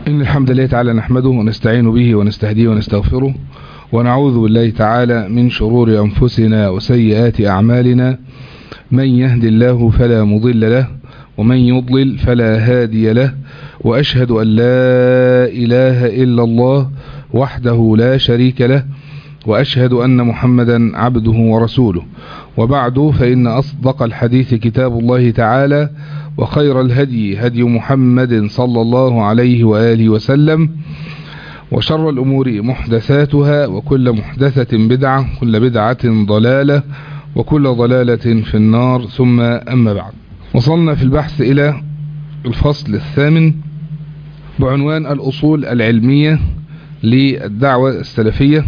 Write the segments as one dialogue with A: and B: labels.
A: إن الحمد لله تعالى نحمده ونستعين به ونستهديه ونستغفره ونعوذ بالله تعالى من شرور أنفسنا وسيئات أعمالنا من يهد الله فلا مضل له ومن يضلل فلا هادي له وأشهد أن لا إله إلا الله وحده لا شريك له وأشهد أن محمدا عبده ورسوله وبعد فإن أصدق الحديث كتاب الله تعالى وخير الهدي هدي محمد صلى الله عليه وآله وسلم وشر الأمور محدثاتها وكل محدثة بدعة كل بدعة ضلالة وكل ضلالة في النار ثم أما بعد وصلنا في البحث إلى الفصل الثامن بعنوان الأصول العلمية للدعوة السلفية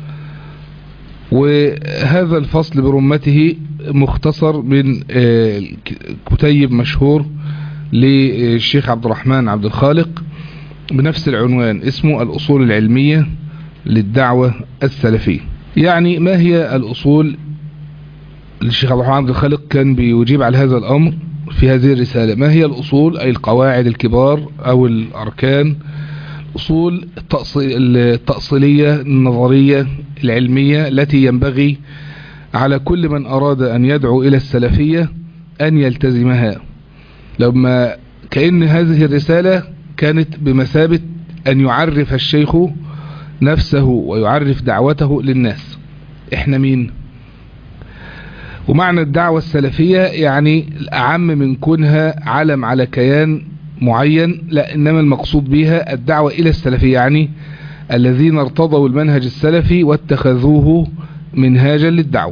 A: وهذا الفصل برمته مختصر من كتيب مشهور للشيخ عبد الرحمن عبد الخالق بنفس العنوان اسمه الأصول العلمية للدعوة السلفية يعني ما هي الأصول الشيخ عبد الرحمن عبد الخالق كان بيجيب على هذا الأمر في هذه الرسالة ما هي الأصول أي القواعد الكبار أو الأركان الأصول التأصيلية النظرية العلمية التي ينبغي على كل من أراد أن يدعو إلى السلفية أن يلتزمها لما كأن هذه الرسالة كانت بمثابة أن يعرف الشيخ نفسه ويعرف دعوته للناس إحنا مين ومعنى الدعوة السلفية يعني الأعم من كونها علم على كيان معين لا إنما المقصود بها الدعوة إلى السلفية يعني الذين ارتضوا المنهج السلفي واتخذوه منهاجا للدعوة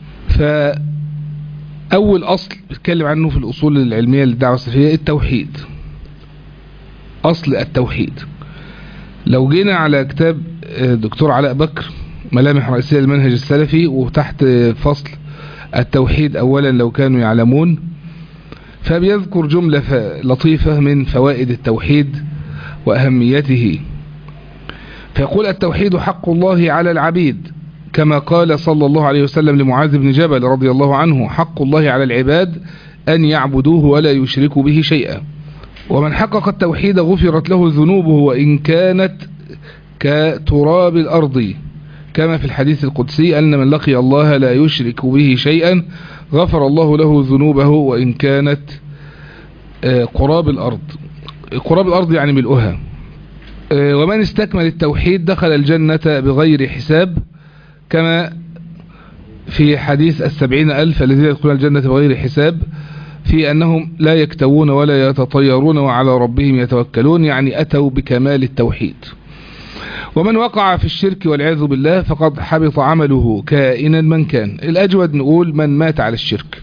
A: فأول أصل بتكلم عنه في الأصول العلمية للدعوة السلفية التوحيد أصل التوحيد لو جينا على كتاب دكتور علاء بكر ملامح رئيسية للمنهج السلفي وتحت فصل التوحيد أولا لو كانوا يعلمون فبيذكر جملة لطيفة من فوائد التوحيد وأهميته فيقول التوحيد حق الله على العبيد كما قال صلى الله عليه وسلم لمعاذ بن جبل رضي الله عنه حق الله على العباد أن يعبدوه ولا يشركوا به شيئا ومن حقق التوحيد غفرت له ذنوبه وإن كانت كتراب الأرض كما في الحديث القدسي أن من لقي الله لا يشرك به شيئا غفر الله له ذنوبه وإن كانت قراب الأرض قراب الأرض يعني ملؤها ومن استكمل التوحيد دخل الجنة بغير حساب كما في حديث السبعين ألف الذين يدخلون الجنة بغير حساب في أنهم لا يكتوون ولا يتطيرون وعلى ربهم يتوكلون يعني أتوا بكمال التوحيد ومن وقع في الشرك والعياذ بالله فقد حبط عمله كائنا من كان الأجود نقول من مات على الشرك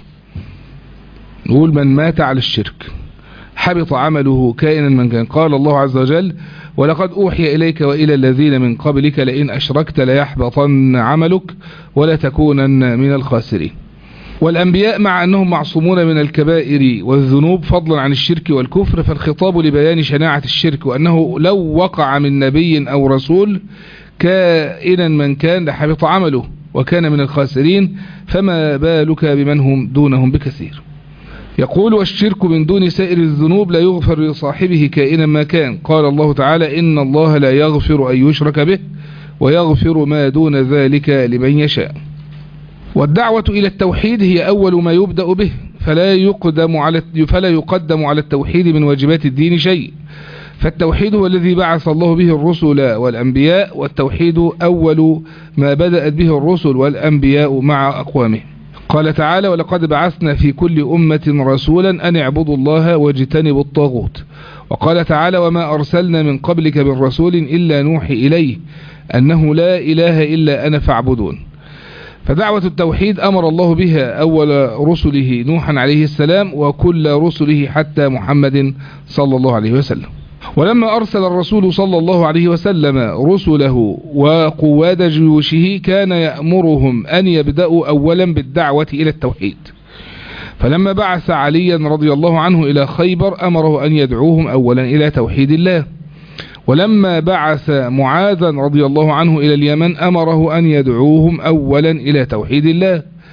A: نقول من مات على الشرك حبط عمله كائنا من كان قال الله عز وجل ولقد أوحي إليك وإلى الذين من قبلك لئن أشركت ليحبطن عملك ولا تكونن من الخاسرين والأنبياء مع أنهم معصومون من الكبائر والذنوب فضلا عن الشرك والكفر فالخطاب لبيان شناعة الشرك وأنه لو وقع من نبي أو رسول كائنا من كان لحبط عمله وكان من الخاسرين فما بالك بمن هم دونهم بكثير يقول والشرك من دون سائر الذنوب لا يغفر لصاحبه كائنا ما كان قال الله تعالى إن الله لا يغفر أن يشرك به ويغفر ما دون ذلك لمن يشاء والدعوة إلى التوحيد هي أول ما يبدأ به فلا يقدم على فلا يقدم على التوحيد من واجبات الدين شيء فالتوحيد هو الذي بعث الله به الرسل والأنبياء والتوحيد أول ما بدأت به الرسل والأنبياء مع أقوامهم قال تعالى ولقد بعثنا في كل أمة رسولا أن اعبدوا الله واجتنبوا الطاغوت وقال تعالى وما أرسلنا من قبلك من رسول إلا نوحي إليه أنه لا إله إلا أنا فاعبدون فدعوة التوحيد أمر الله بها أول رسله نوحا عليه السلام وكل رسله حتى محمد صلى الله عليه وسلم ولما أرسل الرسول صلى الله عليه وسلم رسله وقواد جيوشه كان يأمرهم أن يبدأوا أولا بالدعوة إلى التوحيد فلما بعث عليا رضي الله عنه إلى خيبر أمره أن يدعوهم أولا إلى توحيد الله ولما بعث معاذا رضي الله عنه إلى اليمن أمره أن يدعوهم أولا إلى توحيد الله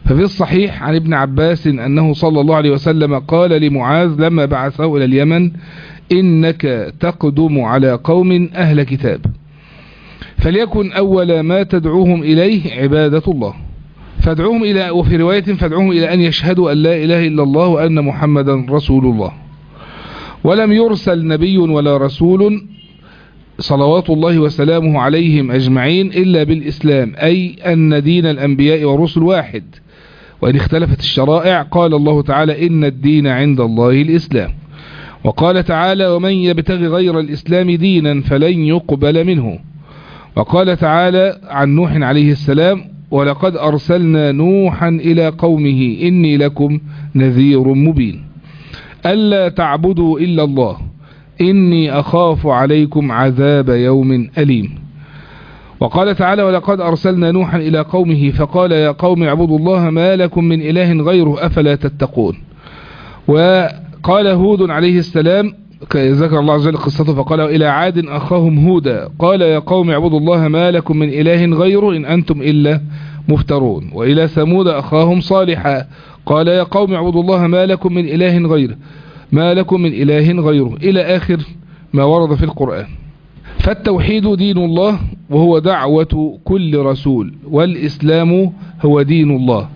A: ففي الصحيح عن ابن عباس أنه صلى الله عليه وسلم قال لمعاذ لما بعثه إلى اليمن إنك تقدم على قوم أهل كتاب فليكن أول ما تدعوهم إليه عبادة الله فادعوهم إلى وفي رواية فادعوهم إلى أن يشهدوا أن لا إله إلا الله وأن محمدا رسول الله ولم يرسل نبي ولا رسول صلوات الله وسلامه عليهم أجمعين إلا بالإسلام أي أن دين الأنبياء والرسل واحد وإن اختلفت الشرائع قال الله تعالى إن الدين عند الله الإسلام وقال تعالى ومن يبتغي غير الإسلام دينا فلن يقبل منه وقال تعالى عن نوح عليه السلام ولقد أرسلنا نوحا إلى قومه إني لكم نذير مبين ألا تعبدوا إلا الله إني أخاف عليكم عذاب يوم أليم وقال تعالى ولقد أرسلنا نوحا إلى قومه فقال يا قوم اعبدوا الله ما لكم من إله غيره أفلا تتقون وقال هود عليه السلام ذكر الله عز وجل قصته فقال إلى عاد أخاهم هودا قال يا قوم اعبدوا الله ما لكم من إله غيره إن أنتم إلا مفترون وإلى ثمود أخاهم صالحا قال يا قوم اعبدوا الله ما لكم من إله غيره ما لكم من إله غيره إلى آخر ما ورد في القرآن فالتوحيد دين الله وهو دعوة كل رسول والإسلام هو دين الله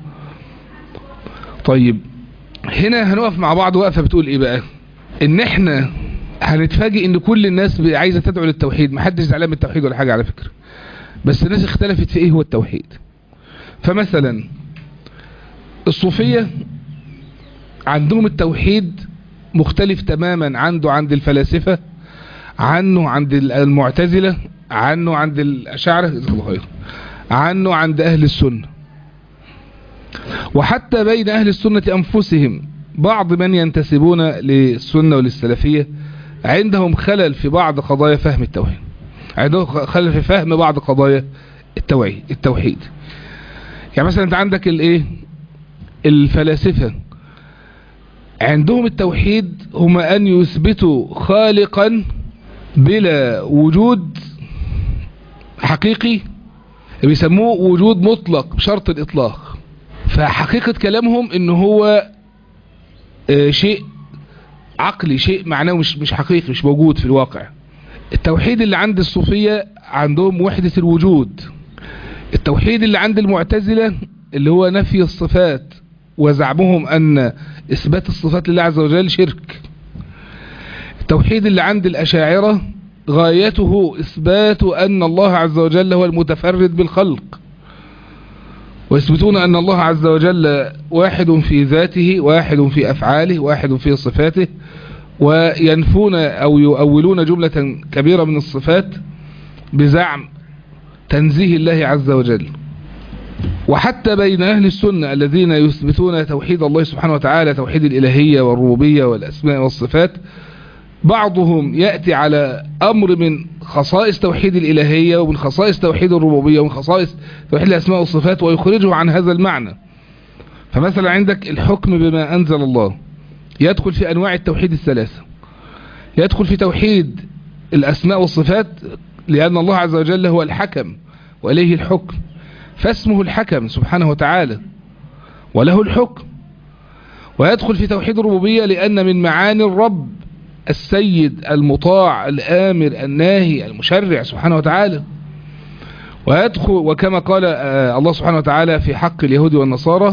A: طيب هنا هنقف مع بعض وقفة بتقول ايه بقى ان احنا هنتفاجئ ان كل الناس عايزة تدعو للتوحيد محدش زعلان من التوحيد ولا حاجة على فكرة بس الناس اختلفت في ايه هو التوحيد فمثلا الصوفية عندهم التوحيد مختلف تماما عنده عند الفلاسفة عنه عند المعتزلة عنه عند الأشاعرة جزاك الله خير عنه عند أهل السنة وحتى بين أهل السنة أنفسهم بعض من ينتسبون للسنة وللسلفية عندهم خلل في بعض قضايا فهم التوحيد عندهم خلل في فهم بعض قضايا التوحيد التوحيد يعني مثلا انت عندك الايه الفلاسفة عندهم التوحيد هم ان يثبتوا خالقا بلا وجود حقيقي بيسموه وجود مطلق بشرط الاطلاق فحقيقة كلامهم ان هو شيء عقلي شيء معناه مش مش حقيقي مش موجود في الواقع التوحيد اللي عند الصوفية عندهم وحدة الوجود التوحيد اللي عند المعتزلة اللي هو نفي الصفات وزعمهم ان اثبات الصفات لله عز وجل شرك التوحيد اللي عند الاشاعرة غايته اثبات ان الله عز وجل هو المتفرد بالخلق ويثبتون أن الله عز وجل واحد في ذاته واحد في أفعاله واحد في صفاته وينفون أو يؤولون جملة كبيرة من الصفات بزعم تنزيه الله عز وجل وحتى بين أهل السنة الذين يثبتون توحيد الله سبحانه وتعالى توحيد الإلهية والربوبية والأسماء والصفات بعضهم يأتي على أمر من خصائص توحيد الإلهية ومن خصائص توحيد الربوبية ومن خصائص توحيد الأسماء والصفات ويخرجه عن هذا المعنى فمثلا عندك الحكم بما أنزل الله يدخل في أنواع التوحيد الثلاثة يدخل في توحيد الأسماء والصفات لأن الله عز وجل هو الحكم وإليه الحكم فاسمه الحكم سبحانه وتعالى وله الحكم ويدخل في توحيد الربوبية لأن من معاني الرب السيد المطاع الآمر الناهي المشرع سبحانه وتعالى ويدخل وكما قال الله سبحانه وتعالى في حق اليهود والنصارى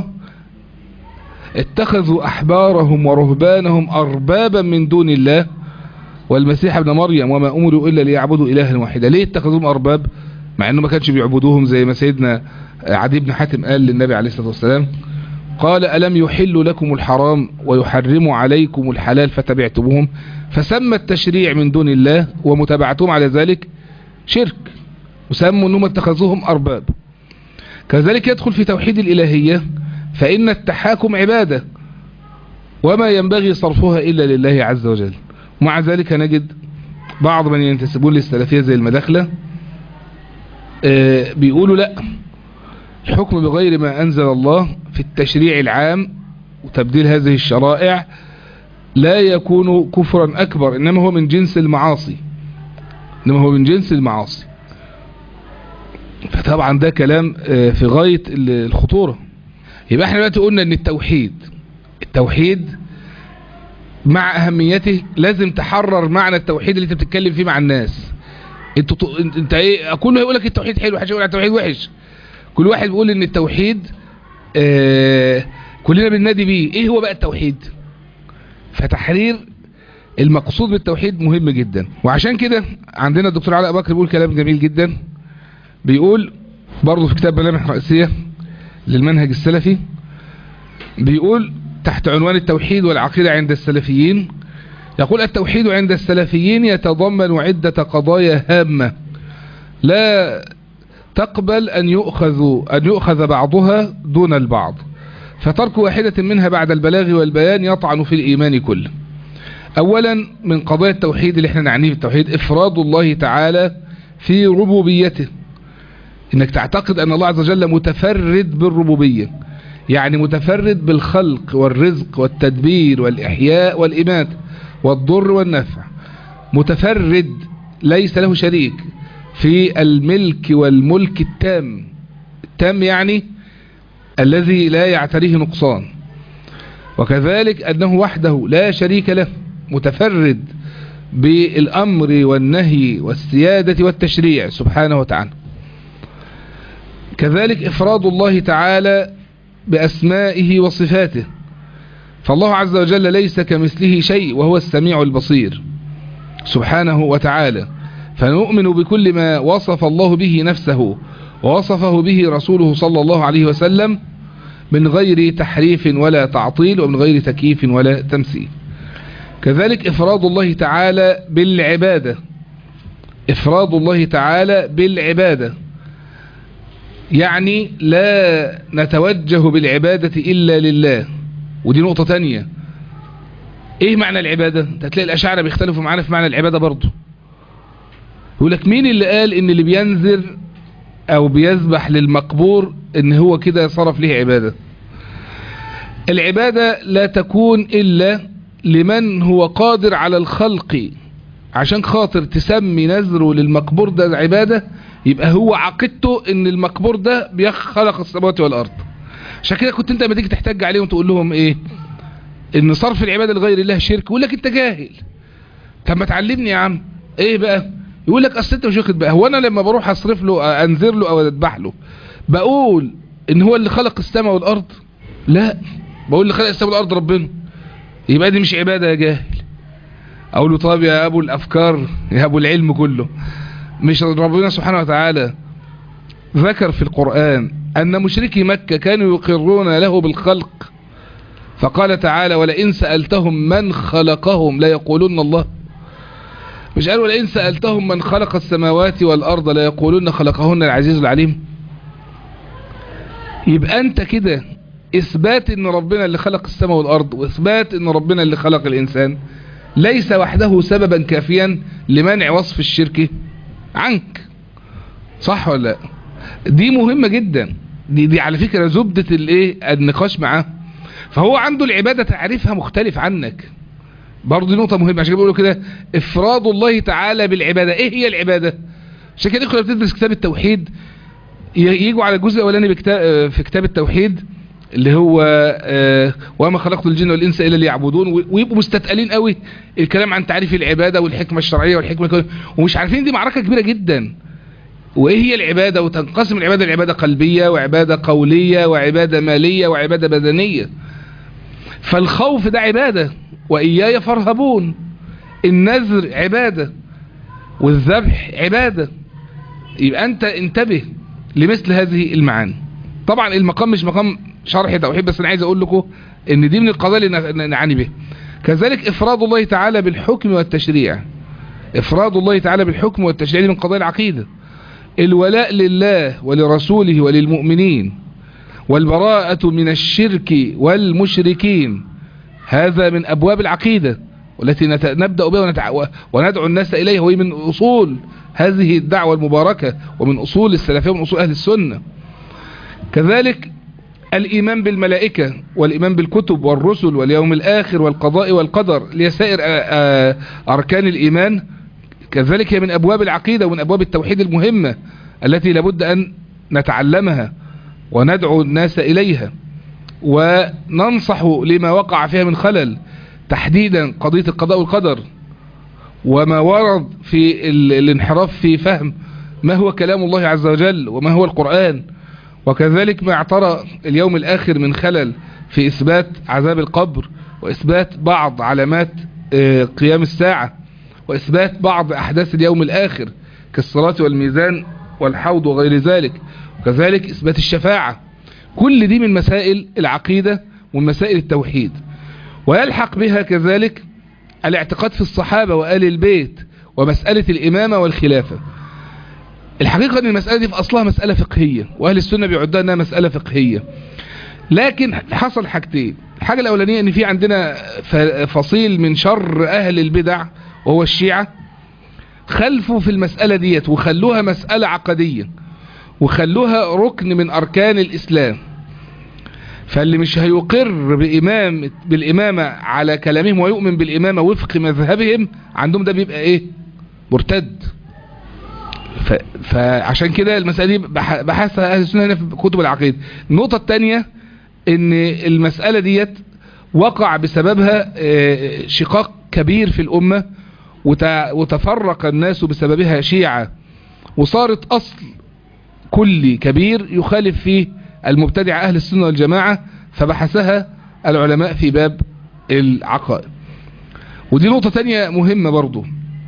A: اتخذوا أحبارهم ورهبانهم أربابا من دون الله والمسيح ابن مريم وما أمروا إلا ليعبدوا إلها واحدا ليه اتخذوهم أرباب مع أنه ما كانش بيعبدوهم زي ما سيدنا عدي بن حاتم قال للنبي عليه الصلاة والسلام قال ألم يحل لكم الحرام ويحرم عليكم الحلال فتبعتموهم فسمى التشريع من دون الله ومتابعتهم على ذلك شرك وسموا أنهم اتخذوهم أرباب كذلك يدخل في توحيد الإلهية فإن التحاكم عبادة وما ينبغي صرفها إلا لله عز وجل ومع ذلك نجد بعض من ينتسبون للسلفية زي المداخلة بيقولوا لا الحكم بغير ما أنزل الله في التشريع العام وتبديل هذه الشرائع لا يكون كفرا أكبر إنما هو من جنس المعاصي إنما هو من جنس المعاصي فطبعا ده كلام في غاية الخطورة يبقى احنا دلوقتي قلنا ان التوحيد التوحيد مع اهميته لازم تحرر معنى التوحيد اللي انت بتتكلم فيه مع الناس انت انت, انت ايه كله هيقول لك التوحيد حلو حاجه يقول على التوحيد وحش كل واحد بيقول ان التوحيد آه كلنا بننادي بيه ايه هو بقى التوحيد فتحرير المقصود بالتوحيد مهم جدا وعشان كده عندنا الدكتور علاء بكر بيقول كلام جميل جدا بيقول برضه في كتاب ملامح رئيسية للمنهج السلفي بيقول تحت عنوان التوحيد والعقيدة عند السلفيين يقول التوحيد عند السلفيين يتضمن عدة قضايا هامة لا تقبل أن يؤخذ, أن يؤخذ بعضها دون البعض فترك واحدة منها بعد البلاغ والبيان يطعن في الإيمان كله أولا من قضايا التوحيد اللي احنا نعنيه بالتوحيد إفراد الله تعالى في ربوبيته انك تعتقد ان الله عز وجل متفرد بالربوبية يعني متفرد بالخلق والرزق والتدبير والإحياء والإمات والضر والنفع متفرد ليس له شريك في الملك والملك التام التام يعني الذي لا يعتريه نقصان وكذلك أنه وحده لا شريك له متفرد بالأمر والنهي والسيادة والتشريع سبحانه وتعالى كذلك إفراد الله تعالى بأسمائه وصفاته فالله عز وجل ليس كمثله شيء وهو السميع البصير سبحانه وتعالى فنؤمن بكل ما وصف الله به نفسه ووصفه به رسوله صلى الله عليه وسلم من غير تحريف ولا تعطيل ومن غير تكييف ولا تمثيل كذلك إفراد الله تعالى بالعبادة إفراد الله تعالى بالعبادة يعني لا نتوجه بالعبادة إلا لله ودي نقطة تانية ايه معنى العبادة انت هتلاقي الاشاعرة بيختلفوا معانا في معنى العبادة برضه يقول لك مين اللي قال ان اللي بينذر او بيذبح للمقبور ان هو كده صرف ليه عبادة العبادة لا تكون الا لمن هو قادر على الخلق عشان خاطر تسمي نذره للمقبور ده عبادة يبقى هو عقيدته ان المقبور ده بيخلق السماوات والارض عشان كده كنت انت لما تيجي تحتج عليهم تقول لهم ايه ان صرف العبادة لغير الله شرك يقول لك انت جاهل طب ما تعلمني يا عم ايه بقى يقول لك اصل انت مش واخد بقى هو انا لما بروح اصرف له انذر له او اذبح له بقول ان هو اللي خلق السماء والارض لا بقول اللي خلق السماء والارض ربنا يبقى دي مش عبادة يا جاهل اقول له طب يا ابو الافكار يا ابو العلم كله مش ربنا سبحانه وتعالى ذكر في القرآن أن مشركي مكة كانوا يقرون له بالخلق فقال تعالى ولئن سألتهم من خلقهم لا يقولون الله مش قال ولئن سألتهم من خلق السماوات والأرض لا يقولون خلقهن العزيز العليم يبقى أنت كده إثبات أن ربنا اللي خلق السماء والأرض وإثبات أن ربنا اللي خلق الإنسان ليس وحده سببا كافيا لمنع وصف الشرك عنك صح ولا لا دي مهمة جدا دي, دي على فكرة زبدة الايه النقاش معاه فهو عنده العبادة تعريفها مختلف عنك برضه دي نقطة مهمة عشان كده بيقولوا كده افراد الله تعالى بالعبادة ايه هي العبادة عشان كده كنا بتدرس كتاب التوحيد يجوا على الجزء الاولاني في كتاب التوحيد اللي هو آه وما خلقت الجن والانس الا ليعبدون ويبقوا مستثقلين قوي الكلام عن تعريف العباده والحكمه الشرعيه والحكمه ومش عارفين دي معركه كبيره جدا وايه هي العباده وتنقسم العباده لعباده قلبيه وعباده قوليه وعباده ماليه وعباده بدنيه فالخوف ده عباده واياي فارهبون النذر عباده والذبح عباده يبقى انت انتبه لمثل هذه المعاني طبعا المقام مش مقام شرح توحيد بس انا عايز اقول لكم ان دي من القضايا اللي نعاني بها كذلك افراد الله تعالى بالحكم والتشريع افراد الله تعالى بالحكم والتشريع دي من قضايا العقيدة الولاء لله ولرسوله وللمؤمنين والبراءة من الشرك والمشركين هذا من ابواب العقيدة والتي نبدأ بها وندعو الناس اليها وهي من اصول هذه الدعوة المباركة ومن اصول السلفية ومن اصول اهل السنة كذلك الإيمان بالملائكة والإيمان بالكتب والرسل واليوم الآخر والقضاء والقدر لسائر أركان الإيمان كذلك هي من أبواب العقيدة ومن أبواب التوحيد المهمة التي لابد أن نتعلمها وندعو الناس إليها وننصح لما وقع فيها من خلل تحديدا قضية القضاء والقدر وما ورد في الانحراف في فهم ما هو كلام الله عز وجل وما هو القرآن وكذلك ما اعترى اليوم الآخر من خلل في إثبات عذاب القبر وإثبات بعض علامات قيام الساعة وإثبات بعض أحداث اليوم الآخر كالصلاة والميزان والحوض وغير ذلك وكذلك إثبات الشفاعة كل دي من مسائل العقيدة ومن مسائل التوحيد ويلحق بها كذلك الاعتقاد في الصحابة وآل البيت ومسألة الإمامة والخلافة الحقيقة أن المسألة دي في أصلها مسألة فقهية وأهل السنة بيعدها أنها مسألة فقهية لكن حصل حاجتين الحاجة الأولانية أن في عندنا فصيل من شر أهل البدع وهو الشيعة خلفوا في المسألة ديت وخلوها مسألة عقدية وخلوها ركن من أركان الإسلام فاللي مش هيقر بإمام بالإمامة على كلامهم ويؤمن بالإمامة وفق مذهبهم عندهم ده بيبقى إيه مرتد ف... فعشان كده المسألة دي بحثها أهل السنة هنا في كتب العقيدة النقطة الثانية ان المسألة ديت وقع بسببها شقاق كبير في الأمة وتفرق الناس بسببها شيعة وصارت أصل كلي كبير يخالف فيه المبتدع أهل السنة والجماعة فبحثها العلماء في باب العقائد ودي نقطة تانية مهمة برضو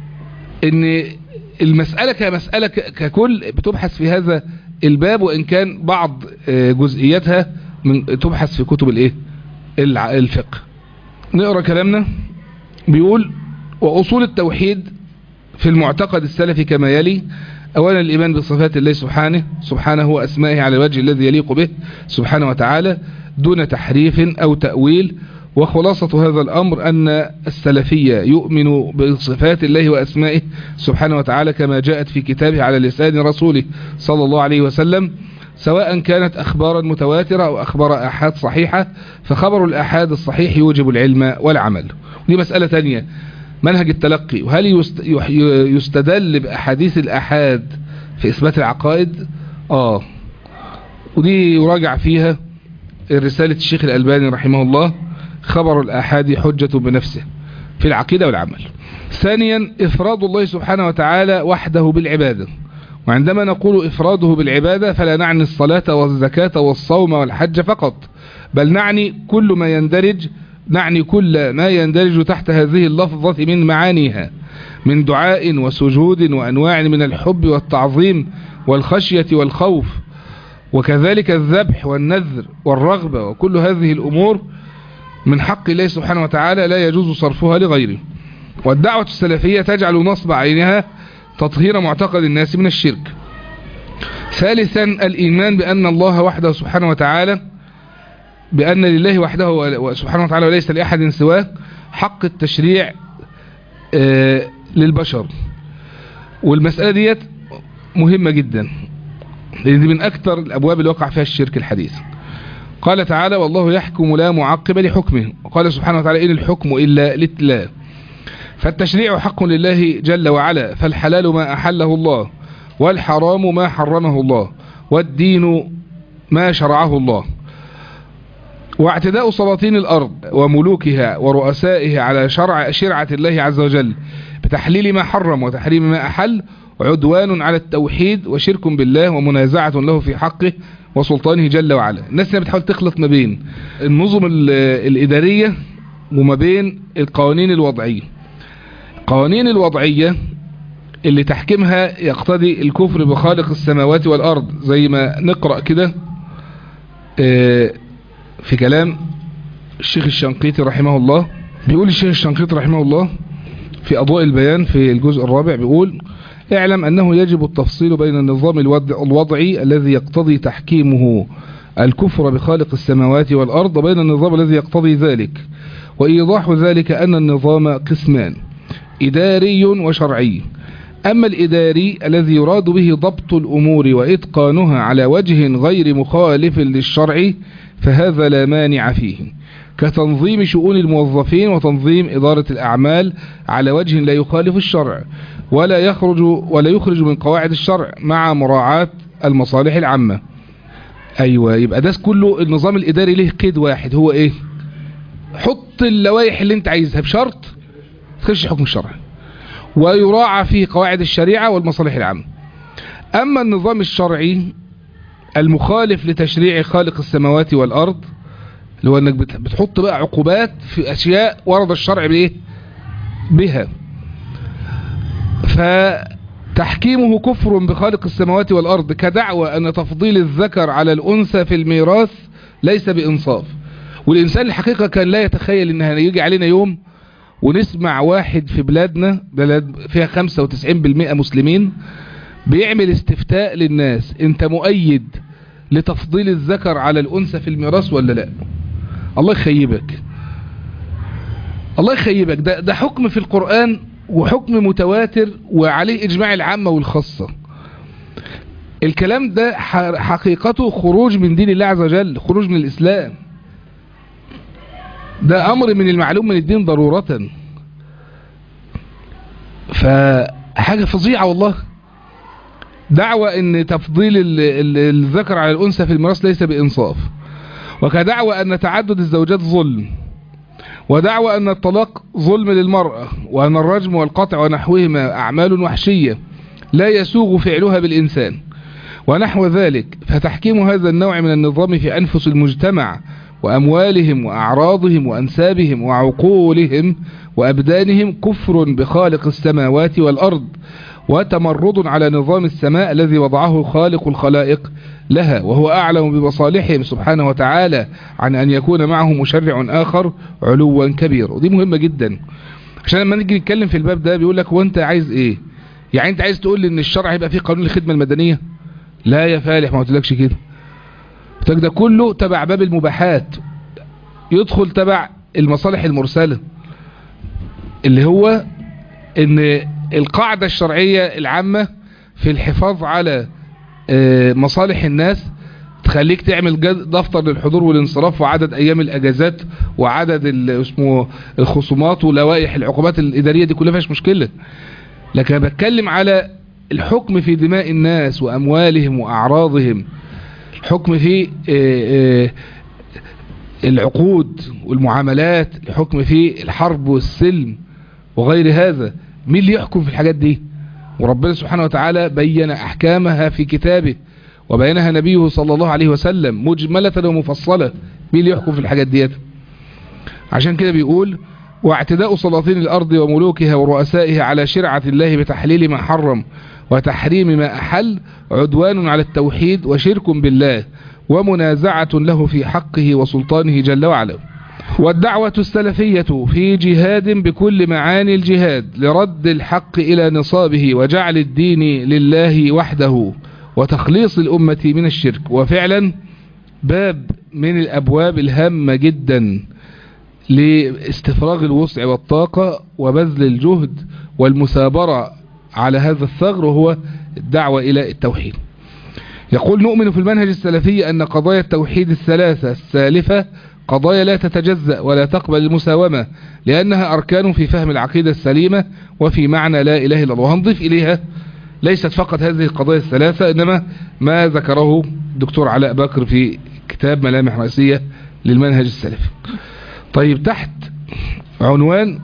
A: ان المسألة كمسألة ككل بتبحث في هذا الباب وإن كان بعض جزئياتها من تبحث في كتب الايه الفقه نقرأ كلامنا بيقول وأصول التوحيد في المعتقد السلفي كما يلي أولا الإيمان بصفات الله سبحانه سبحانه وأسمائه على الوجه الذي يليق به سبحانه وتعالى دون تحريف أو تأويل وخلاصة هذا الأمر أن السلفية يؤمن بصفات الله وأسمائه سبحانه وتعالى كما جاءت في كتابه على لسان رسوله صلى الله عليه وسلم سواء كانت أخبارا متواترة أو أخبار أحاد صحيحة فخبر الأحاد الصحيح يوجب العلم والعمل دي مسألة تانية منهج التلقي وهل يستدل بأحاديث الأحاد في إثبات العقائد آه ودي يراجع فيها رسالة الشيخ الألباني رحمه الله خبر الأحاد حجة بنفسه في العقيدة والعمل ثانيا إفراد الله سبحانه وتعالى وحده بالعبادة وعندما نقول إفراده بالعبادة فلا نعني الصلاة والزكاة والصوم والحج فقط بل نعني كل ما يندرج نعني كل ما يندرج تحت هذه اللفظة من معانيها من دعاء وسجود وأنواع من الحب والتعظيم والخشية والخوف وكذلك الذبح والنذر والرغبة وكل هذه الأمور من حق الله سبحانه وتعالى لا يجوز صرفها لغيره والدعوة السلفية تجعل نصب عينها تطهير معتقد الناس من الشرك ثالثا الإيمان بأن الله وحده سبحانه وتعالى بأن لله وحده سبحانه وتعالى وليس لأحد سواه حق التشريع للبشر والمسألة ديت مهمة جدا لأن دي من أكثر الأبواب اللي وقع فيها الشرك الحديث قال تعالى والله يحكم لا معقب لحكمه وقال سبحانه وتعالى إن الحكم إلا لله فالتشريع حق لله جل وعلا فالحلال ما أحله الله والحرام ما حرمه الله والدين ما شرعه الله واعتداء سلاطين الأرض وملوكها ورؤسائها على شرع شرعة الله عز وجل بتحليل ما حرم وتحريم ما أحل عدوان على التوحيد وشرك بالله ومنازعة له في حقه وسلطانه جل وعلا الناس اللي بتحاول تخلط ما بين النظم الإدارية وما بين القوانين الوضعية القوانين الوضعية اللي تحكيمها يقتضي الكفر بخالق السماوات والأرض زي ما نقرأ كده في كلام الشيخ الشنقيطي رحمه الله بيقول الشيخ الشنقيطي رحمه الله في أضواء البيان في الجزء الرابع بيقول اعلم أنه يجب التفصيل بين النظام الوضعي الذي يقتضي تحكيمه الكفر بخالق السماوات والأرض وبين النظام الذي يقتضي ذلك وإيضاح ذلك أن النظام قسمان إداري وشرعي أما الإداري الذي يراد به ضبط الأمور وإتقانها على وجه غير مخالف للشرع فهذا لا مانع فيه كتنظيم شؤون الموظفين وتنظيم إدارة الأعمال على وجه لا يخالف الشرع ولا يخرج ولا يخرج من قواعد الشرع مع مراعاة المصالح العامة ايوه يبقى ده كله النظام الاداري له قيد واحد هو ايه حط اللوائح اللي انت عايزها بشرط تخش الحكم الشرعي ويراعى فيه قواعد الشريعة والمصالح العامة اما النظام الشرعي المخالف لتشريع خالق السماوات والارض اللي هو انك بتحط بقى عقوبات في اشياء ورد الشرع بايه بها فتحكيمه كفر بخالق السماوات والارض كدعوى ان تفضيل الذكر على الانثى في الميراث ليس بانصاف والانسان الحقيقة كان لا يتخيل ان يجي علينا يوم ونسمع واحد في بلادنا بلد فيها 95% مسلمين بيعمل استفتاء للناس انت مؤيد لتفضيل الذكر على الانثى في الميراث ولا لا الله يخيبك الله يخيبك ده, ده حكم في القرآن وحكم متواتر وعليه اجماع العامة والخاصة الكلام ده حقيقته خروج من دين الله عز وجل خروج من الاسلام ده امر من المعلوم من الدين ضرورة فحاجة فظيعة والله دعوة ان تفضيل الذكر على الانثى في الميراث ليس بانصاف وكدعوة ان تعدد الزوجات ظلم ودعوة ان الطلاق ظلم للمرأة وان الرجم والقطع ونحوهما اعمال وحشية لا يسوغ فعلها بالانسان ونحو ذلك فتحكيم هذا النوع من النظام في انفس المجتمع وأموالهم وأعراضهم وأنسابهم وعقولهم وأبدانهم كفر بخالق السماوات والأرض وتمرد على نظام السماء الذي وضعه خالق الخلائق لها وهو أعلم بمصالحهم سبحانه وتعالى عن أن يكون معه مشرع آخر علوا كبير ودي مهمة جدا عشان لما نيجي نتكلم في الباب ده بيقول لك هو أنت عايز إيه يعني أنت عايز تقول لي أن الشرع هيبقى فيه قانون الخدمة المدنية لا يا فالح ما قلتلكش كده ده كله تبع باب المباحات يدخل تبع المصالح المرسلة اللي هو ان القاعدة الشرعية العامة في الحفاظ على مصالح الناس تخليك تعمل دفتر للحضور والانصراف وعدد ايام الاجازات وعدد اسمه الخصومات ولوائح العقوبات الادارية دي كلها فيهاش مشكلة لكن انا بتكلم على الحكم في دماء الناس واموالهم واعراضهم حكم في العقود والمعاملات الحكم في الحرب والسلم وغير هذا مين اللي يحكم في الحاجات دي وربنا سبحانه وتعالى بين أحكامها في كتابه وبينها نبيه صلى الله عليه وسلم مجملة ومفصلة مين اللي يحكم في الحاجات ديت عشان كده بيقول واعتداء سلاطين الأرض وملوكها ورؤسائها على شرعة الله بتحليل ما حرم وتحريم ما أحل عدوان على التوحيد وشرك بالله ومنازعة له في حقه وسلطانه جل وعلا والدعوة السلفية في جهاد بكل معاني الجهاد لرد الحق إلى نصابه وجعل الدين لله وحده وتخليص الأمة من الشرك وفعلا باب من الأبواب الهامة جدا لاستفراغ الوسع والطاقة وبذل الجهد والمثابرة على هذا الثغر وهو الدعوة إلى التوحيد يقول نؤمن في المنهج السلفي أن قضايا التوحيد الثلاثة السالفة قضايا لا تتجزأ ولا تقبل المساومة لأنها أركان في فهم العقيدة السليمة وفي معنى لا إله إلا الله وهنضيف إليها ليست فقط هذه القضايا الثلاثة إنما ما ذكره الدكتور علاء بكر في كتاب ملامح رئيسية للمنهج السلفي طيب تحت عنوان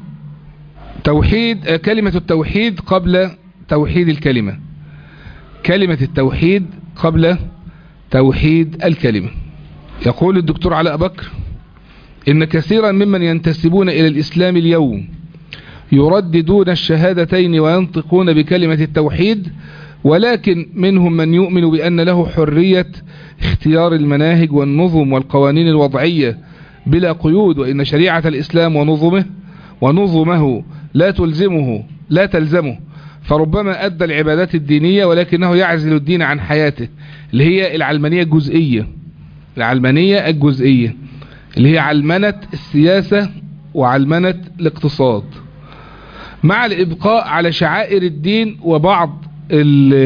A: توحيد كلمة التوحيد قبل توحيد الكلمة كلمة التوحيد قبل توحيد الكلمة يقول الدكتور علاء بكر إن كثيرا ممن ينتسبون إلى الإسلام اليوم يرددون الشهادتين وينطقون بكلمة التوحيد ولكن منهم من يؤمن بأن له حرية اختيار المناهج والنظم والقوانين الوضعية بلا قيود وإن شريعة الإسلام ونظمه ونظمه لا تلزمه لا تلزمه فربما أدى العبادات الدينية ولكنه يعزل الدين عن حياته اللي هي العلمانية الجزئية العلمانية الجزئية اللي هي علمنة السياسة وعلمنة الاقتصاد مع الإبقاء على شعائر الدين وبعض ال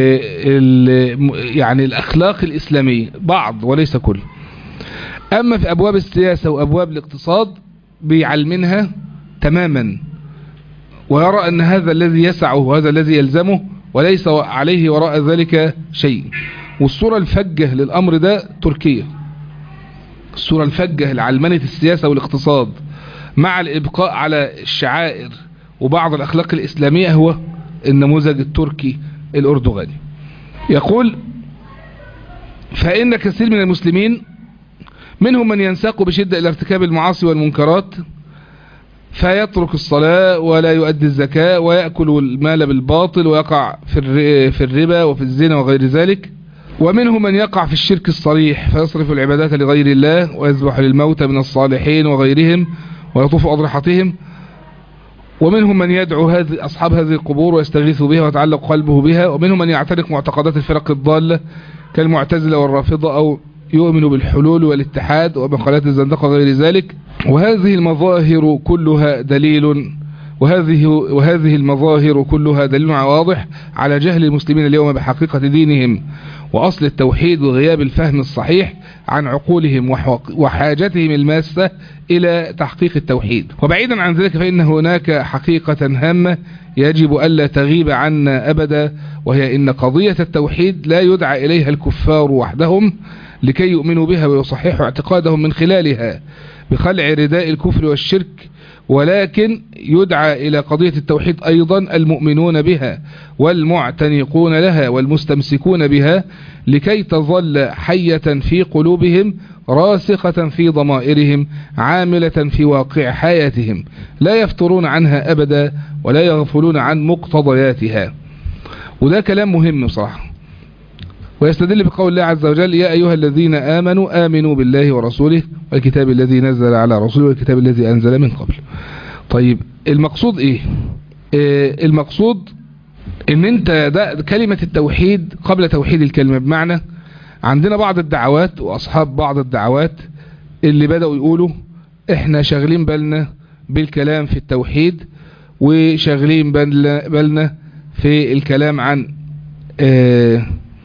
A: ال يعني الأخلاق الإسلامية بعض وليس كل أما في أبواب السياسة وأبواب الاقتصاد بيعلمنها تماما ويرى أن هذا الذي يسعه وهذا الذي يلزمه وليس عليه وراء ذلك شيء والصورة الفجة للأمر ده تركيا الصورة الفجة لعلمنة السياسة والاقتصاد مع الإبقاء على الشعائر وبعض الأخلاق الإسلامية هو النموذج التركي الأردوغاني يقول فإن كثير من المسلمين منهم من ينساق بشدة إلى ارتكاب المعاصي والمنكرات فيترك الصلاة ولا يؤدي الزكاة ويأكل المال بالباطل ويقع في الربا وفي الزنا وغير ذلك ومنهم من يقع في الشرك الصريح فيصرف العبادات لغير الله ويذبح للموتى من الصالحين وغيرهم ويطوف أضرحتهم ومنهم من يدعو هذه أصحاب هذه القبور ويستغيث بها ويتعلق قلبه بها ومنهم من يعتنق معتقدات الفرق الضالة كالمعتزلة والرافضة أو يؤمن بالحلول والاتحاد ومقالات الزندقة وغير ذلك وهذه المظاهر كلها دليل وهذه وهذه المظاهر كلها دليل واضح على جهل المسلمين اليوم بحقيقة دينهم وأصل التوحيد وغياب الفهم الصحيح عن عقولهم وحاجتهم الماسة إلى تحقيق التوحيد وبعيدا عن ذلك فإن هناك حقيقة هامة يجب ألا تغيب عنا أبدا وهي إن قضية التوحيد لا يدعى إليها الكفار وحدهم لكي يؤمنوا بها ويصححوا اعتقادهم من خلالها بخلع رداء الكفر والشرك ولكن يدعى إلى قضية التوحيد أيضا المؤمنون بها والمعتنقون لها والمستمسكون بها لكي تظل حية في قلوبهم راسخة في ضمائرهم عاملة في واقع حياتهم لا يفترون عنها أبدا ولا يغفلون عن مقتضياتها وده كلام مهم بصراحة ويستدل بقول الله عز وجل يا أيها الذين آمنوا آمنوا بالله ورسوله والكتاب الذي نزل على رسوله والكتاب الذي أنزل من قبل طيب المقصود إيه آه المقصود ان انت ده كلمة التوحيد قبل توحيد الكلمة بمعنى عندنا بعض الدعوات واصحاب بعض الدعوات اللي بدأوا يقولوا احنا شاغلين بالنا بالكلام في التوحيد وشاغلين بالنا في الكلام عن آه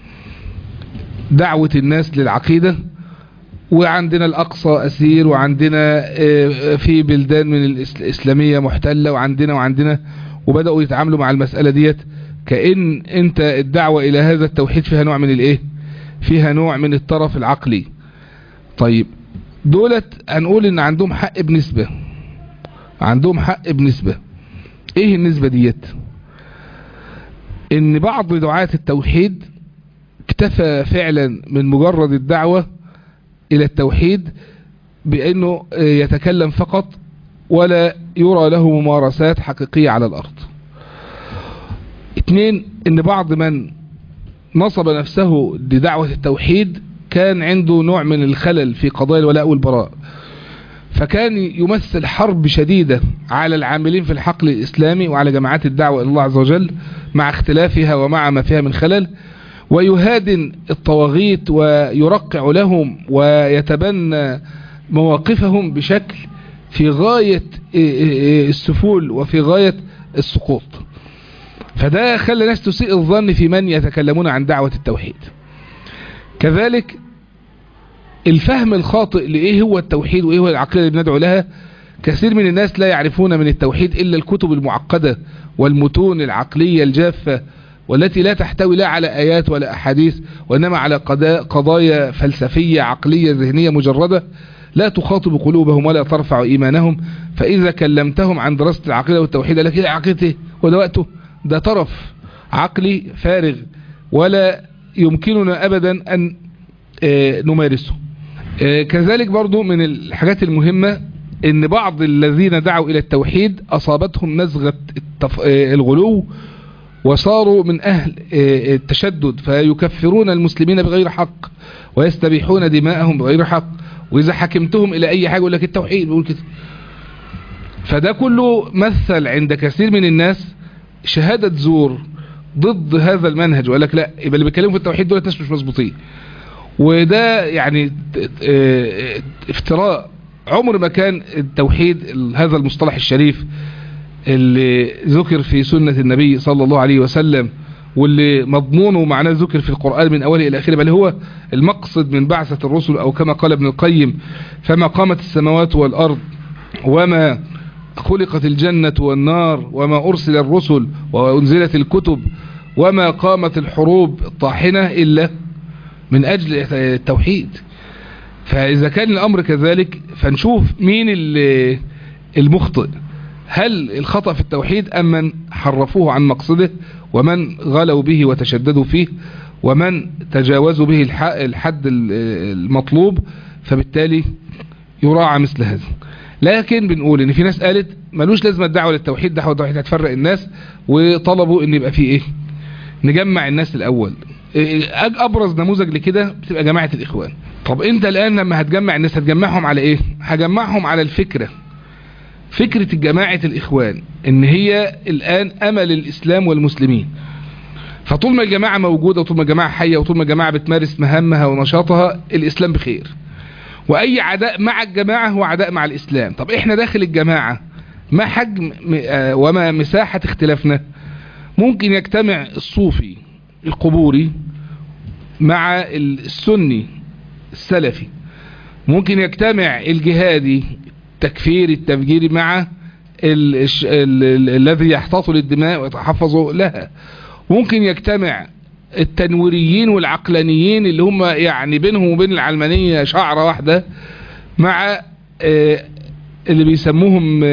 A: دعوة الناس للعقيدة وعندنا الأقصى أسير وعندنا في بلدان من الإسلامية محتلة وعندنا وعندنا وبدأوا يتعاملوا مع المسألة ديت كأن انت الدعوة إلى هذا التوحيد فيها نوع من الإيه فيها نوع من الطرف العقلي طيب دولت هنقول ان عندهم حق بنسبة عندهم حق بنسبة ايه النسبة ديت ان بعض دعاة التوحيد اكتفى فعلا من مجرد الدعوة الى التوحيد بانه يتكلم فقط ولا يرى له ممارسات حقيقية على الارض اتنين ان بعض من نصب نفسه لدعوة التوحيد كان عنده نوع من الخلل في قضايا الولاء والبراء فكان يمثل حرب شديدة على العاملين في الحقل الإسلامي وعلى جماعات الدعوة إلى الله عز وجل مع اختلافها ومع ما فيها من خلل ويهادن الطواغيت ويرقع لهم ويتبنى مواقفهم بشكل في غاية السفول وفي غاية السقوط فده خلى ناس تسيء الظن في من يتكلمون عن دعوة التوحيد كذلك الفهم الخاطئ لإيه هو التوحيد وإيه هو العقيدة اللي بندعو لها كثير من الناس لا يعرفون من التوحيد إلا الكتب المعقدة والمتون العقلية الجافة والتي لا تحتوي لا على آيات ولا أحاديث وإنما على قضايا فلسفية عقلية ذهنية مجردة لا تخاطب قلوبهم ولا ترفع إيمانهم فإذا كلمتهم عن دراسة العقيدة والتوحيد لك إيه عقيدة إيه وده وقته ده طرف عقلي فارغ ولا يمكننا أبدا أن نمارسه كذلك برضو من الحاجات المهمة ان بعض الذين دعوا الى التوحيد اصابتهم نزغة الغلو وصاروا من اهل التشدد فيكفرون المسلمين بغير حق ويستبيحون دماءهم بغير حق واذا حكمتهم الى اي حاجة يقول لك التوحيد بيقول كده فده كله مثل عند كثير من الناس شهادة زور ضد هذا المنهج وقال لك لا يبقى اللي بيتكلموا في التوحيد دول ناس مش مظبوطين وده يعني افتراء عمر ما كان التوحيد هذا المصطلح الشريف اللي ذكر في سنة النبي صلى الله عليه وسلم واللي مضمونه ومعناه ذكر في القرآن من أوله إلى آخره بل هو المقصد من بعثة الرسل أو كما قال ابن القيم فما قامت السماوات والأرض وما خلقت الجنة والنار وما أرسل الرسل وأنزلت الكتب وما قامت الحروب الطاحنة إلا من أجل التوحيد فإذا كان الأمر كذلك فنشوف مين المخطئ هل الخطأ في التوحيد أم من حرفوه عن مقصده ومن غلوا به وتشددوا فيه ومن تجاوزوا به الحد المطلوب فبالتالي يراعى مثل هذا لكن بنقول ان في ناس قالت ملوش لازمه الدعوه للتوحيد دعوه التوحيد هتفرق الناس وطلبوا ان يبقى فيه ايه نجمع الناس الاول ابرز نموذج لكده بتبقى جماعه الاخوان طب انت الان لما هتجمع الناس هتجمعهم على ايه هجمعهم على الفكره فكره جماعه الاخوان ان هي الان امل الاسلام والمسلمين فطول ما الجماعه موجوده وطول ما الجماعه حيه وطول ما الجماعه بتمارس مهامها ونشاطها الاسلام بخير واي عداء مع الجماعة هو عداء مع الاسلام طب احنا داخل الجماعة ما حجم وما مساحة اختلافنا ممكن يجتمع الصوفي القبوري مع السني السلفي ممكن يجتمع الجهادي التكفيري التفجيري مع الذي يحتاط للدماء ويتحفظ لها ممكن يجتمع التنويريين والعقلانيين اللي هم يعني بينهم وبين العلمانية شعرة واحدة مع اللي بيسموهم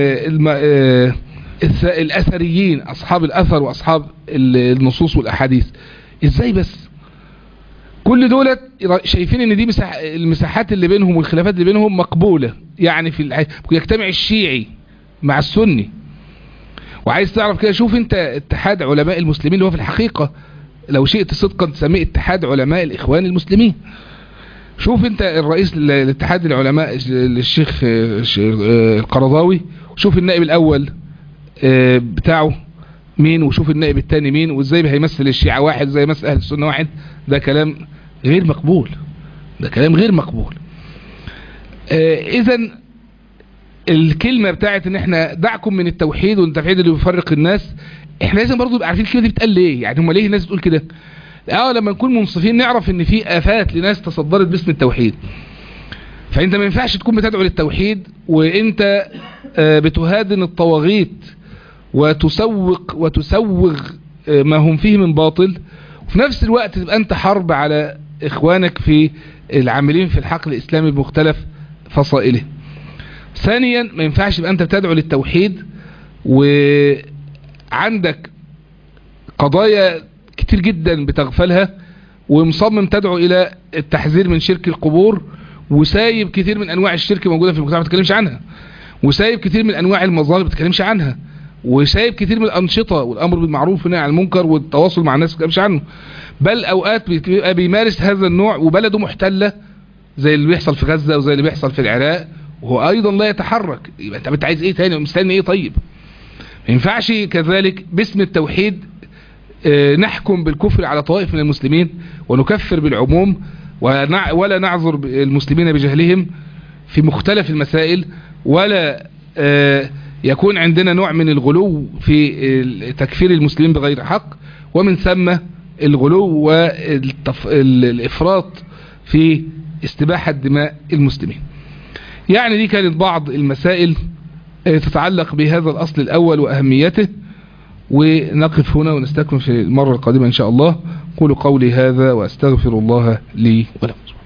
A: الأثريين أصحاب الأثر وأصحاب النصوص والأحاديث إزاي بس كل دولت شايفين ان دي مساح المساحات اللي بينهم والخلافات اللي بينهم مقبولة يعني في الع... يجتمع الشيعي مع السني وعايز تعرف كده شوف انت اتحاد علماء المسلمين اللي هو في الحقيقة لو شئت صدقا تسميه اتحاد علماء الاخوان المسلمين شوف انت الرئيس الاتحاد العلماء الشيخ القرضاوي وشوف النائب الاول بتاعه مين وشوف النائب الثاني مين وازاي هيمثل الشيعة واحد زي مثل اهل السنة واحد ده كلام غير مقبول ده كلام غير مقبول اذا الكلمة بتاعت ان احنا دعكم من التوحيد والتوحيد اللي بيفرق الناس احنا لازم برضو نبقى عارفين الكلمة دي بتقال ليه يعني هم ليه الناس بتقول كده اه لما نكون منصفين نعرف ان في افات لناس تصدرت باسم التوحيد فانت ما ينفعش تكون بتدعو للتوحيد وانت بتهادن الطواغيت وتسوق وتسوغ ما هم فيه من باطل وفي نفس الوقت تبقى انت حرب على اخوانك في العاملين في الحقل الاسلامي بمختلف فصائله ثانيا ما ينفعش يبقى انت بتدعو للتوحيد وعندك قضايا كتير جدا بتغفلها ومصمم تدعو الى التحذير من شرك القبور وسايب كتير من انواع الشرك موجودة في المجتمع ما بتتكلمش عنها وسايب كتير من انواع المظالم ما بتتكلمش عنها وسايب كتير من الانشطة والامر بالمعروف والنهي عن المنكر والتواصل مع الناس ما بتتكلمش عنه بل اوقات بيبقى بيمارس هذا النوع وبلده محتلة زي اللي بيحصل في غزة وزي اللي بيحصل في العراق وهو ايضا لا يتحرك يبقى انت انت عايز ايه تاني ومستني ايه طيب ما ينفعش كذلك باسم التوحيد اه نحكم بالكفر على طائف من المسلمين ونكفر بالعموم ولا نعذر المسلمين بجهلهم في مختلف المسائل ولا اه يكون عندنا نوع من الغلو في تكفير المسلمين بغير حق ومن ثم الغلو والإفراط في استباحة دماء المسلمين يعني دي كانت بعض المسائل تتعلق بهذا الأصل الأول وأهميته ونقف هنا ونستكمل في المرة القادمة إن شاء الله قولوا قولي هذا وأستغفر الله لي ولكم